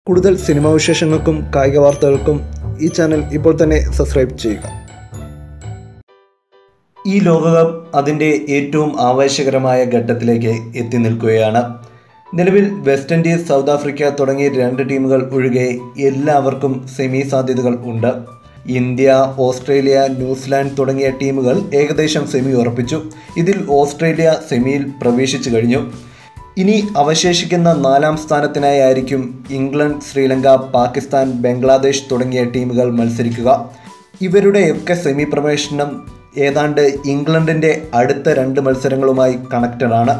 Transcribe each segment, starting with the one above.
കൂടുതൽ സിനിമാ വിശേഷങ്ങൾക്കും കായിക വാർത്തകൾക്കും ഈ ചാനൽ ഇപ്പോൾ തന്നെ സബ്സ്ക്രൈബ് ചെയ്യുക ഈ ലോകകപ്പ് അതിൻ്റെ ഏറ്റവും ആവേശകരമായ ഘട്ടത്തിലേക്ക് എത്തി നിൽക്കുകയാണ് നിലവിൽ വെസ്റ്റ് ഇൻഡീസ് സൗത്ത് ആഫ്രിക്ക തുടങ്ങിയ രണ്ട് ടീമുകൾ ഒഴികെ എല്ലാവർക്കും സെമി സാധ്യതകൾ ഉണ്ട് ഇന്ത്യ ഓസ്ട്രേലിയ ന്യൂസിലാൻഡ് തുടങ്ങിയ ടീമുകൾ ഏകദേശം സെമി ഉറപ്പിച്ചു ഇതിൽ ഓസ്ട്രേലിയ സെമിയിൽ പ്രവേശിച്ചു കഴിഞ്ഞു ഇനി അവശേഷിക്കുന്ന നാലാം സ്ഥാനത്തിനായി ആയിരിക്കും ഇംഗ്ലണ്ട് ശ്രീലങ്ക പാകിസ്ഥാൻ ബംഗ്ലാദേശ് തുടങ്ങിയ ടീമുകൾ മത്സരിക്കുക ഇവരുടെയൊക്കെ സെമി പ്രവേശനം ഏതാണ്ട് ഇംഗ്ലണ്ടിൻ്റെ അടുത്ത രണ്ട് മത്സരങ്ങളുമായി കണക്റ്റഡ് ആണ്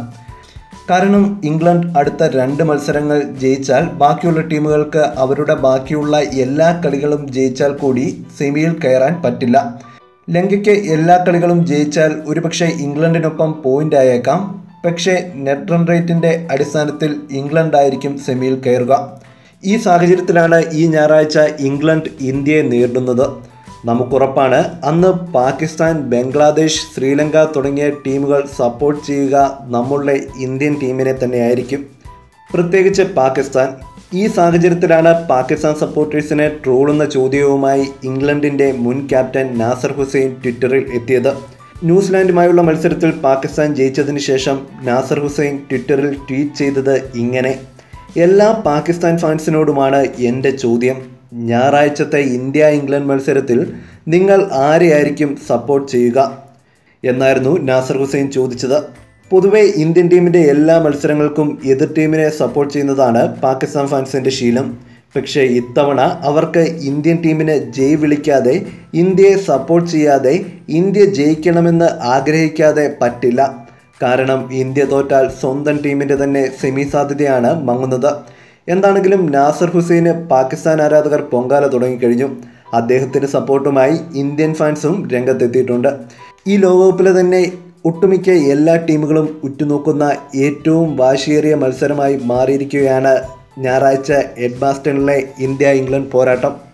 കാരണം ഇംഗ്ലണ്ട് അടുത്ത രണ്ട് മത്സരങ്ങൾ ജയിച്ചാൽ ബാക്കിയുള്ള ടീമുകൾക്ക് അവരുടെ ബാക്കിയുള്ള എല്ലാ കളികളും ജയിച്ചാൽ കൂടി സെമിയിൽ കയറാൻ പറ്റില്ല ലങ്കയ്ക്ക് എല്ലാ കളികളും ജയിച്ചാൽ ഒരുപക്ഷെ ഇംഗ്ലണ്ടിനൊപ്പം പോയിന്റ് ആയേക്കാം പക്ഷേ നെറ്റ് റൺ റേറ്റിൻ്റെ അടിസ്ഥാനത്തിൽ ഇംഗ്ലണ്ട് ആയിരിക്കും സെമിയിൽ കയറുക ഈ സാഹചര്യത്തിലാണ് ഈ ഞായറാഴ്ച ഇംഗ്ലണ്ട് ഇന്ത്യയെ നേരിടുന്നത് നമുക്കുറപ്പാണ് അന്ന് പാകിസ്ഥാൻ ബംഗ്ലാദേശ് ശ്രീലങ്ക തുടങ്ങിയ ടീമുകൾ സപ്പോർട്ട് ചെയ്യുക നമ്മളുടെ ഇന്ത്യൻ ടീമിനെ തന്നെയായിരിക്കും പ്രത്യേകിച്ച് പാകിസ്ഥാൻ ഈ സാഹചര്യത്തിലാണ് പാകിസ്ഥാൻ സപ്പോർട്ടേഴ്സിനെ ട്രോളുന്ന ചോദ്യവുമായി ഇംഗ്ലണ്ടിൻ്റെ മുൻ ക്യാപ്റ്റൻ നാസർ ഹുസൈൻ ട്വിറ്ററിൽ എത്തിയത് ന്യൂസിലാൻഡുമായുള്ള മത്സരത്തിൽ പാകിസ്ഥാൻ ജയിച്ചതിന് ശേഷം നാസർ ഹുസൈൻ ട്വിറ്ററിൽ ട്വീറ്റ് ചെയ്തത് ഇങ്ങനെ എല്ലാ പാകിസ്ഥാൻ ഫാൻസിനോടുമാണ് എൻ്റെ ചോദ്യം ഞായറാഴ്ചത്തെ ഇന്ത്യ ഇംഗ്ലണ്ട് മത്സരത്തിൽ നിങ്ങൾ ആരെയായിരിക്കും സപ്പോർട്ട് ചെയ്യുക എന്നായിരുന്നു നാസർ ഹുസൈൻ ചോദിച്ചത് പൊതുവെ ഇന്ത്യൻ ടീമിൻ്റെ എല്ലാ മത്സരങ്ങൾക്കും എതിർ ടീമിനെ സപ്പോർട്ട് ചെയ്യുന്നതാണ് പാകിസ്ഥാൻ ഫാൻസിൻ്റെ ശീലം പക്ഷേ ഇത്തവണ അവർക്ക് ഇന്ത്യൻ ടീമിന് ജയ് വിളിക്കാതെ ഇന്ത്യയെ സപ്പോർട്ട് ചെയ്യാതെ ഇന്ത്യ ജയിക്കണമെന്ന് ആഗ്രഹിക്കാതെ പറ്റില്ല കാരണം ഇന്ത്യ തോറ്റാൽ സ്വന്തം ടീമിൻ്റെ തന്നെ സെമി സാധ്യതയാണ് മങ്ങുന്നത് എന്താണെങ്കിലും നാസർ ഹുസൈന് പാകിസ്ഥാൻ ആരാധകർ പൊങ്കാല തുടങ്ങിക്കഴിഞ്ഞു അദ്ദേഹത്തിന് സപ്പോർട്ടുമായി ഇന്ത്യൻ ഫാൻസും രംഗത്തെത്തിയിട്ടുണ്ട് ഈ ലോകകപ്പിലെ തന്നെ ഒട്ടുമിക്ക എല്ലാ ടീമുകളും ഉറ്റുനോക്കുന്ന ഏറ്റവും വാശിയേറിയ മത്സരമായി മാറിയിരിക്കുകയാണ് ഞായറാഴ്ച എഡ്മാസ്റ്റണിലെ ഇന്ത്യ ഇംഗ്ലണ്ട് പോരാട്ടം